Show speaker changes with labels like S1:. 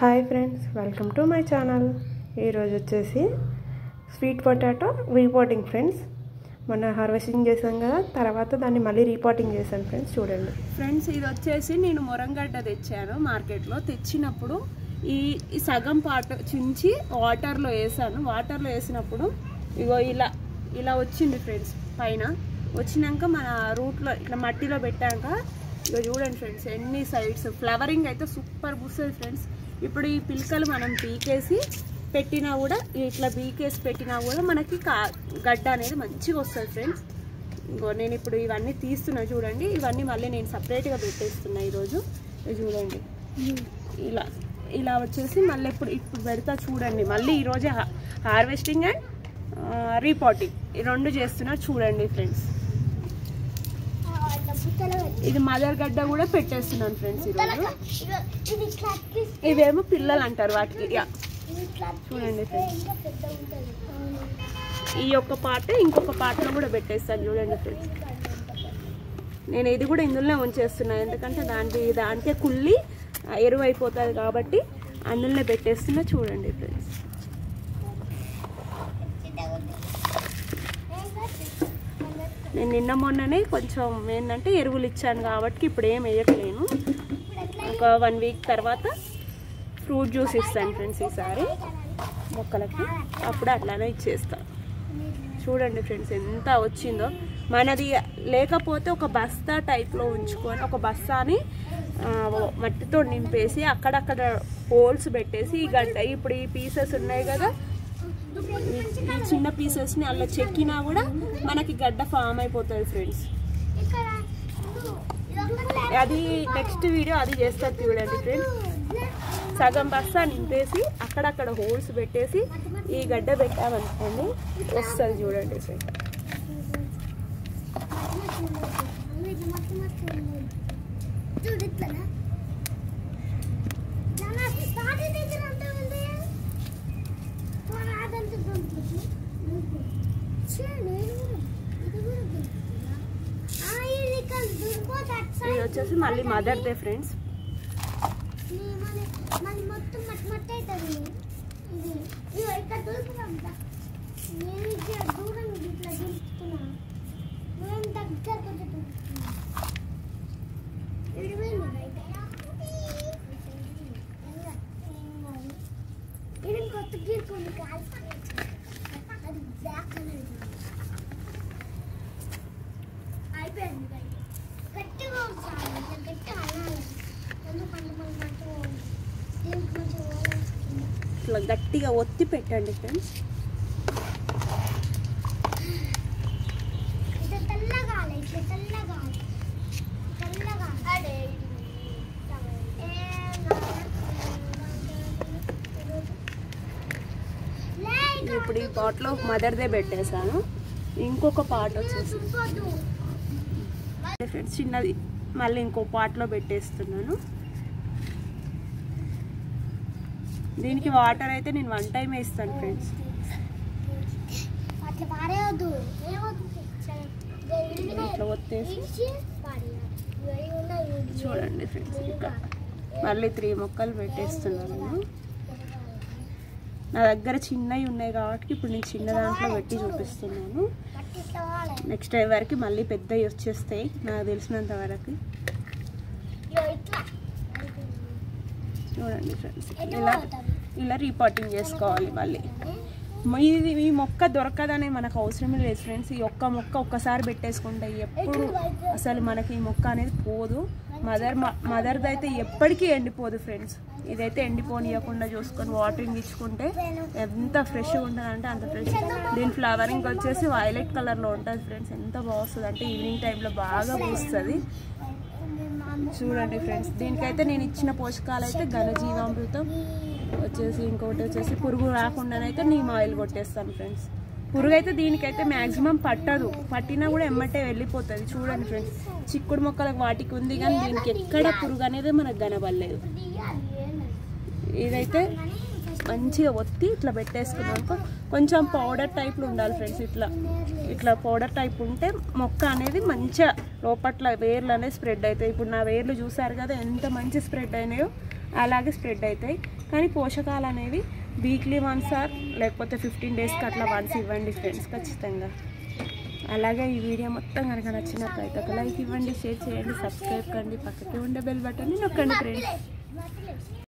S1: Hi friends welcome to my channel ఈరోజు వచ్చేసి sweet potato repotting friends మొన్న harvesting చేసాం కదా తర్వాత దాన్ని మళ్ళీ రీపోటింగ్ చేశాను ఫ్రెండ్స్ చూడండి
S2: ఫ్రెండ్స్ ఇది వచ్చేసి నేను మొరంగడ్డ తెచ్చాను మార్కెట్లో తెచ్చినప్పుడు ఈ ఈ సగం పాట చించి వాటర్లో వేసాను వాటర్లో వేసినప్పుడు ఇగో ఇలా ఇలా వచ్చింది ఫ్రెండ్స్ పైన వచ్చినాక మన రూట్లో ఇట్లా మట్టిలో పెట్టాక ఇగో చూడండి ఫ్రెండ్స్ ఎన్ని సైడ్స్ ఫ్లవరింగ్ అయితే సూపర్ పూస్తుంది ఫ్రెండ్స్ ఇప్పుడు ఈ పిలకలు మనం పీకేసి పెట్టినా కూడా ఇట్లా పీకేసి పెట్టినా కూడా మనకి కా గడ్డ అనేది మంచిగా వస్తుంది ఫ్రెండ్స్ ఇంకో నేను ఇప్పుడు ఇవన్నీ తీస్తున్నా చూడండి ఇవన్నీ మళ్ళీ నేను సపరేట్గా పెట్టేస్తున్నా ఈరోజు ఇది చూడండి ఇలా ఇలా వచ్చేసి మళ్ళీ ఇప్పుడు ఇప్పుడు పెడతా చూడండి మళ్ళీ ఈరోజే హార్వెస్టింగ్ అండ్ రీపోటింగ్ ఈ రెండు చేస్తున్నా చూడండి ఫ్రెండ్స్ ఇది మదర్ గడ్డ కూడా పెట్టేస్తున్నాను ఫ్రెండ్స్ ఈరోజు ఇవేమో పిల్లలు అంటారు వాటికి యా చూడండి ఫ్రెండ్స్ ఈ యొక్క పాట ఇంకొక పాటలో కూడా పెట్టేస్తాను చూడండి ఫ్రెండ్స్ నేను ఇది కూడా ఇందులోనే ఉంచేస్తున్నా ఎందుకంటే దానికి దానికే కుళ్ళి ఆ, ఎరువు అయిపోతుంది కాబట్టి అందులోనే పెట్టేస్తున్నా చూడండి ఫ్రెండ్స్ నేను నిన్న మొన్ననే కొంచెం ఏంటంటే ఎరువులు ఇచ్చాను కాబట్టి ఇప్పుడు ఏం వేయట్లేను ఒక వన్ వీక్ తర్వాత ఫ్రూట్ జ్యూస్ ఇస్తాను ఫ్రెండ్స్ ఈసారి మొక్కలకి అప్పుడు అట్లానే ఇచ్చేస్తాను చూడండి ఫ్రెండ్స్ ఎంత వచ్చిందో మనది లేకపోతే ఒక బస్తా టైప్లో ఉంచుకొని ఒక బస్తాని ఆ, మట్టితో నింపేసి అక్కడక్కడ హోల్స్ పెట్టేసి ఈ గడ్డ ఇప్పుడు ఈ పీసెస్ ఉన్నాయి కదా ఈ- ఈ చిన్న పీసెస్ని అలా చెక్కినా కూడా మనకి గడ్డ ఫామ్ అయిపోతుంది ఫ్రెండ్స్ అది నెక్స్ట్ వీడియో అది చేస్తారు చూడండి ఫ్రెండ్స్ సగం బస్తా నింపేసి అక్కడక్కడ హోల్స్ పెట్టేసి ఈ గడ్డ పెట్టామనుకోండి వస్తుంది చూడండి ఫ్రెండ్ ఇది వచ్చేసి మళ్ళీ మదర్ డే ఫ్రెండ్స్
S3: మొత్తం మట్టి మట్టి అవుతుంది ఇది ఇగో ఇక్కడ దూరుకుంటా నేను ఇక్కడ దూరం ఇట్లా దింపుతున్నా నేను దగ్గరకు వచ్చి దింపుతున్నా ఇడిపోయింది బయట ఇది కొత్త గీరుకుంది కాదు అది బ్లాక్ కలర్ అయిపోయింది బయట గట్టిగా ఉంచాలి ఇట్లా గట్టిగా అనాలి ఎందుకంటే మనం మంచిగా దీనికి మంచిగా పోవాలి.
S2: ఇట్లా గట్టిగా ఒత్తి పెట్టండి ఫ్రెండ్స్
S3: ఇట్లా తెల్లగాలి ఇట్లా తెల్లగాలి తెల్లగాలి అదే
S2: ఇప్పుడు ఈ పాట్లో మదర్ డే పెట్టేశాను ఇంకొక పాట్ వచ్చేసి ఫ్రెండ్స్ చిన్నది మళ్ళీ ఇంకో పాట్లో పెట్టేస్తున్నాను దీనికి వాటర్ అయితే నేను వన్ టైం వేస్తాను ఫ్రెండ్స్
S3: అట్లా పారేయద్దు ఏమవుతుంది
S2: ఇట్లా ఒత్తేసి
S3: చూడండి
S2: చూడండి ఫ్రెండ్స్ ఇక్కడ మళ్ళీ త్రీ మొక్కలు పెట్టేస్తున్నాను నేను నా దగ్గర చిన్నవి ఉన్నాయి కాబట్టి ఇప్పుడు నేను చిన్న దాంట్లో పెట్టి చూపిస్తున్నాను నెక్స్ట్ టైం వరకు మళ్ళీ పెద్దవి వచ్చేస్తాయి నాకు తెలిసినంత వరకు చూడండి ఫ్రెండ్స్ ఇలా ఇలా రీపాటింగ్ చేసుకోవాలి మళ్ళీ ఇది ఈ మొక్క దొరకదనే మనకు అవసరం లేదు ఫ్రెండ్స్ ఈ ఒక్క మొక్క ఒక్కసారి పెట్టేసుకుంటే ఎప్పుడు అసలు మనకి ఈ మొక్క అనేది పోదు మదర్ మదర్ది అయితే ఎప్పటికీ ఎండిపోదు ఫ్రెండ్స్ ఇదైతే ఎండిపోనియకుండా చూసుకొని వాటరింగ్ ఇచ్చుకుంటే ఎంత ఫ్రెష్గా ఉంటుంది అంటే అంత ఫ్రెష్ దీని ఫ్లవరింగ్ వచ్చేసి వైలెట్ కలర్లో ఉంటుంది ఫ్రెండ్స్ ఎంత బాగుస్తుంది అంటే ఈవినింగ్ టైంలో బాగా పూస్తుంది చూడండి ఫ్రెండ్స్ దీనికైతే నేను ఇచ్చిన పోషకాలు అయితే ఘనజీవామృతం వచ్చేసి ఇంకొకటి వచ్చేసి పురుగు రాకుండానైతే నీమ్ ఆయిల్ కొట్టేస్తాను ఫ్రెండ్స్ పురుగు అయితే దీనికైతే మ్యాక్సిమం పట్టదు పట్టినా కూడా ఎమ్మటే వెళ్ళిపోతుంది చూడండి ఫ్రెండ్స్ చిక్కుడు మొక్కలకు వాటికి ఉంది కానీ దీనికి ఎక్కడ పురుగు అనేది మనకు కనబడలేదు ఇదైతే మంచిగా ఒత్తి ఇట్లా పెట్టేసుకున్నాక కొంచెం పౌడర్ టైప్లో ఉండాలి ఫ్రెండ్స్ ఇట్లా ఇట్లా పౌడర్ టైప్ ఉంటే మొక్క అనేది మంచిగా లోపట్ల వేర్లు అనేది స్ప్రెడ్ అవుతాయి ఇప్పుడు నా వేర్లు చూసారు కదా ఎంత మంచి స్ప్రెడ్ అయినాయో అలాగే స్ప్రెడ్ అవుతాయి కానీ పోషకాలు అనేవి వీక్లీ వన్స్ ఆర్ లేకపోతే ఫిఫ్టీన్ డేస్కి అట్లా వన్స్ ఇవ్వండి ఫ్రెండ్స్ ఖచ్చితంగా అలాగే ఈ వీడియో మొత్తం కనుక నచ్చినట్లయితే ఒక లైక్ ఇవ్వండి షేర్ చేయండి సబ్స్క్రైబ్ కండి పక్కకి ఉండే బెల్ బటన్ని నొక్కండి ఫ్రెండ్స్